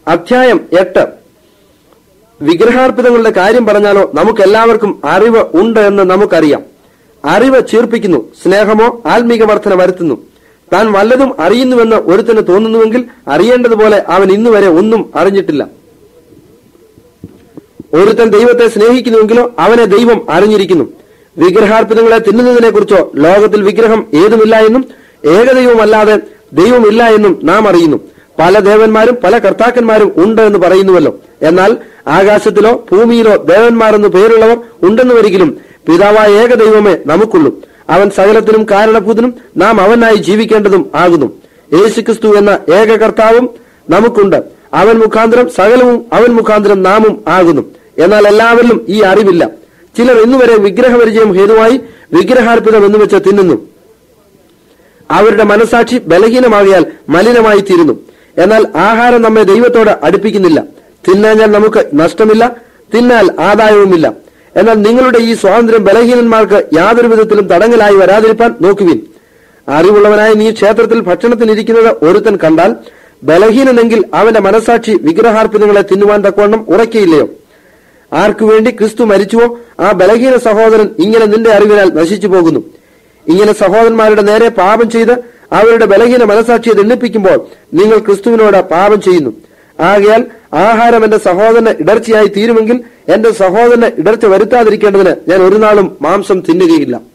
അധ്യായം എട്ട് വിഗ്രഹാർപ്പിതങ്ങളുടെ കാര്യം പറഞ്ഞാലോ നമുക്ക് എല്ലാവർക്കും അറിവ് ഉണ്ട് എന്ന് നമുക്കറിയാം അറിവ് ചീർപ്പിക്കുന്നു സ്നേഹമോ ആത്മീക വർധന വരുത്തുന്നു താൻ വല്ലതും അറിയുന്നുവെന്ന് ഒരുത്തന് തോന്നുന്നുവെങ്കിൽ അറിയേണ്ടതുപോലെ അവൻ ഇന്നുവരെ ഒന്നും അറിഞ്ഞിട്ടില്ല ഒരുത്തൻ ദൈവത്തെ സ്നേഹിക്കുന്നുവെങ്കിലോ അവനെ ദൈവം അറിഞ്ഞിരിക്കുന്നു വിഗ്രഹാർപ്പിതങ്ങളെ തിന്നുന്നതിനെ കുറിച്ചോ ലോകത്തിൽ വിഗ്രഹം ഏതുമില്ല എന്നും ഏകദൈവമല്ലാതെ ദൈവമില്ല എന്നും നാം അറിയുന്നു പല ദേവന്മാരും പല കർത്താക്കന്മാരും ഉണ്ട് എന്ന് പറയുന്നുവല്ലോ എന്നാൽ ആകാശത്തിലോ ഭൂമിയിലോ ദേവന്മാരെന്ന് പേരുള്ളവർ ഉണ്ടെന്ന് വരികിലും പിതാവായ ഏകദൈവമേ നമുക്കുള്ളൂ അവൻ സകലത്തിനും കാരണഭൂതനും നാം അവനായി ജീവിക്കേണ്ടതും ആകുന്നു യേശുക്രിസ്തു എന്ന ഏക കർത്താവും നമുക്കുണ്ട് അവൻ മുഖാന്തരം സകലവും അവൻ മുഖാന്തരം നാമും ആകുന്നു എന്നാൽ എല്ലാവരിലും ഈ അറിവില്ല ചിലർ ഇന്നുവരെ വിഗ്രഹപരിചയം ഹേതുവായി വിഗ്രഹാർപ്പിതം എന്ന് വെച്ച് തിന്നുന്നു അവരുടെ മനസാക്ഷി ബലഹീനമാകിയാൽ മലിനമായി തീരുന്നു എന്നാൽ ആഹാരം നമ്മെ ദൈവത്തോട് അടുപ്പിക്കുന്നില്ല തിന്നാഞ്ഞാൽ നമുക്ക് നഷ്ടമില്ല തിന്നാൽ ആദായവുമില്ല എന്നാൽ നിങ്ങളുടെ ഈ സ്വാതന്ത്ര്യം ബലഹീനന്മാർക്ക് യാതൊരു വിധത്തിലും തടങ്ങലായി വരാതിരിപ്പാൻ നോക്കുവിൻ അറിവുള്ളവനായ നീ ക്ഷേത്രത്തിൽ ഭക്ഷണത്തിനിരിക്കുന്നത് ഒരുത്തൻ കണ്ടാൽ ബലഹീനനെങ്കിൽ അവന്റെ മനസാക്ഷി വിഗ്രഹാർപ്പിതങ്ങളെ തിന്നുവാൻ തക്കവണ്ണം ഉറക്കയില്ലയോ ആർക്കു വേണ്ടി ക്രിസ്തു മരിച്ചുവോ ആ ബലഹീന സഹോദരൻ ഇങ്ങനെ നിന്റെ അറിവിനാൽ നശിച്ചു പോകുന്നു ഇങ്ങനെ സഹോദരന്മാരുടെ നേരെ പാപം ചെയ്ത് അവരുടെ ബലഹീന മനസാക്ഷിയെ ദണ്ഡിപ്പിക്കുമ്പോൾ നിങ്ങൾ ക്രിസ്തുവിനോട് പാപം ചെയ്യുന്നു ആകയാൽ ആഹാരം എന്റെ സഹോദരന് ഇടർച്ചയായി തീരുമെങ്കിൽ എന്റെ സഹോദരന് ഇടർച്ച വരുത്താതിരിക്കേണ്ടതിന് ഞാൻ ഒരു നാളും മാംസം തിന്നുകയില്ല